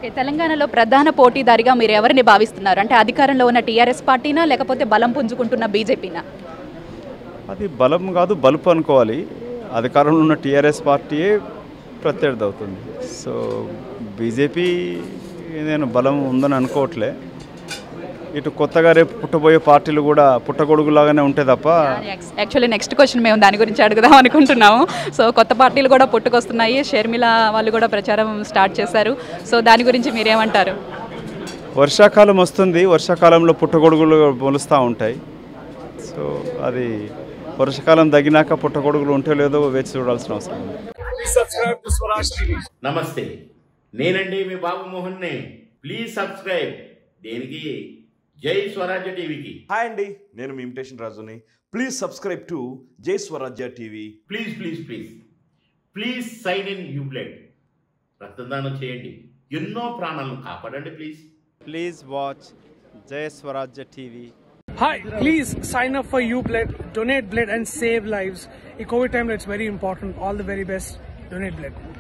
Okay తెలంగాణలో ప్రధాన పోటీదారిగా మీరు ఎవరిని భావిస్తున్నారు అంటే అధికారంలో ఉన్న టీఆర్ఎస్ పార్టీనా లేకపోతే బలం పుంజుకుంటున్న బీజేపీనా అది బలం కాదు బలుపు అనుకోవాలి అధికారంలో ఉన్న టీఆర్ఎస్ పార్టీయే ప్రత్యర్థి అవుతుంది సో బీజేపీ నేను బలం ఉందని అనుకోవట్లే ఇటు కొత్తగా రేపు పుట్టబోయే పార్టీలు కూడా పుట్టగొడుగులాగానే ఉంటాయి తప్ప యాక్చువల్లీ నెక్స్ట్ క్వశ్చన్ మేము దాని గురించి అడుగుదాం అనుకుంటున్నాము సో కొత్త పార్టీలు కూడా పుట్టుకొస్తున్నాయి షర్మిల వాళ్ళు కూడా ప్రచారం స్టార్ట్ చేశారు సో దాని గురించి మీరేమంటారు వర్షాకాలం వస్తుంది వర్షాకాలంలో పుట్టగొడుగులు మొలుస్తూ ఉంటాయి సో అది వర్షాకాలం తగినాక పుట్టగొడుగులు ఉంటే లేదో వేచి చూడాల్సిన అవసరం ఉంది నమస్తే నేనండి మీ బాబు మోహన్ని ప్లీజ్ సబ్స్క్రైబ్ దేనికి జై స్వరాజ్య టీవీకి హాయ్ అండి నేను మీ ఇమిటేషన్ రాజుని please subscribe to Jai Swarajya TV please please please please sign in యూబ్లెట్ రక్తదానం చేయండి ఎన్నో ప్రాణాలను కాపాడండి please please watch Jaya Swarajya TV Hi, please sign up for UBlood, donate blood and save lives. In COVID time, it's very important. All the very best. Donate blood.